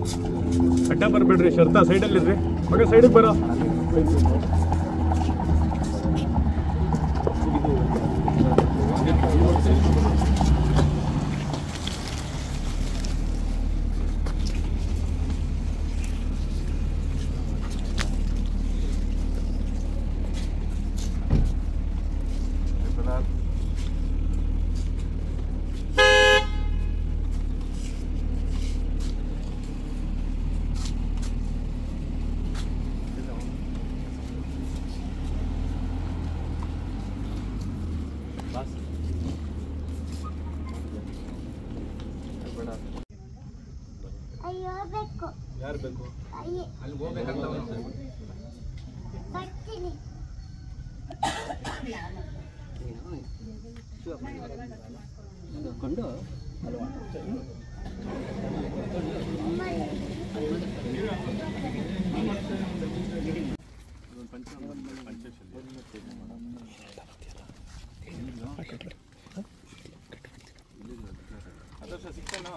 ಅಡ್ಡ ಬರಬೇಡ್ರಿ ಶರ್ತ ಸೈಡಲ್ಲಿರ್ರಿ ಮಗ ಸೈಡಿಗೆ ಬರೋ ಅಯ್ಯೋ ಬೇಕು ಯಾರು ಬೇಕು ಅಯ್ಯ ಅಲ್ಲಿ ಹೋಗ್ಬೇಕಂತ ಬರ್ತೀನಿ ಕೊಂಡು ಅದರ್ಶ ಸಿಗ್ತೇನೋ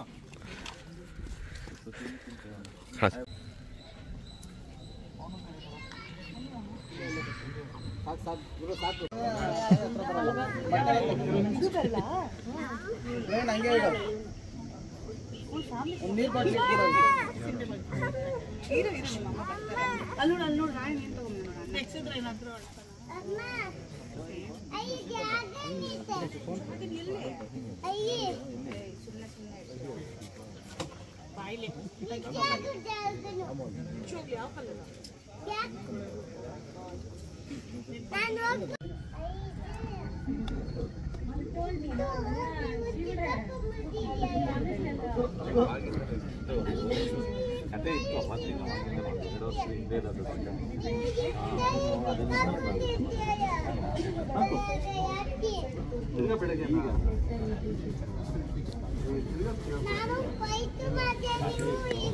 ಸಾಕು ಸಾಕು ಗುರು ಸಾಕು ಏನು ಹಂಗೆ ಇಡು ಒಂದು ನೀರು ಬಾಟ್ಲಿ ಅಮ್ಮ ಅಯ್ಯ ಜಾಗನಿದೆ ಅಯ್ಯ ಜಾಗ ಜಾಗನು ನಾನು ಹೋಗ್ತೀನಿ. ಕತೆ ಇತ್ತು ಅವತ್ತಿನ ಅವಾಗಿಂದ ಒಂದು ಎರಡು ವರ್ಷ ಹಿಂದೆ ಇರೋದು ತಿರ್ಗಾ ಬೆಳಗ್ಗೆ ನಾನು ಫೈಟ್ ಮಾಡಿದ್ದೀನಿ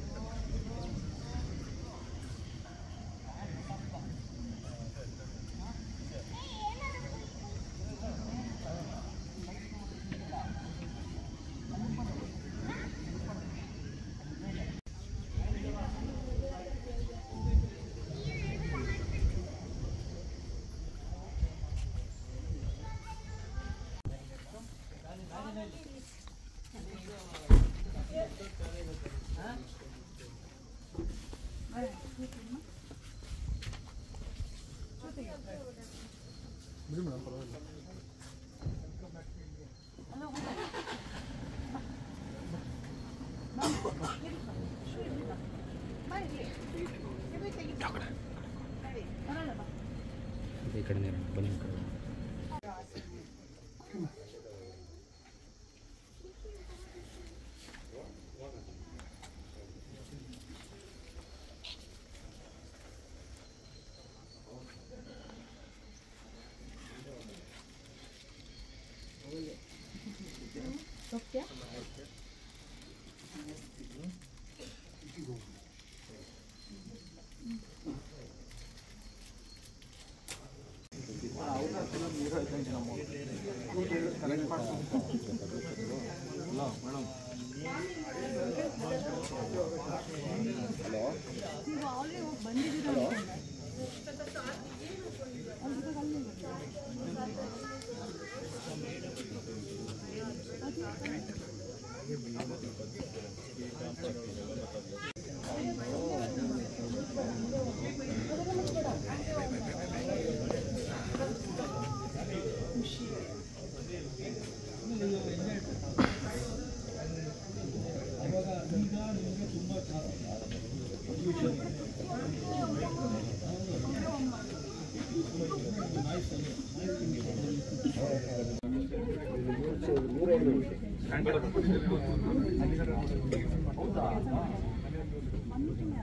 ಈ ಕಡೆ ಬನ್ನಿ ಈ ಕಡೆ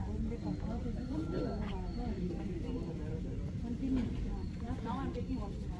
Now I'm taking off.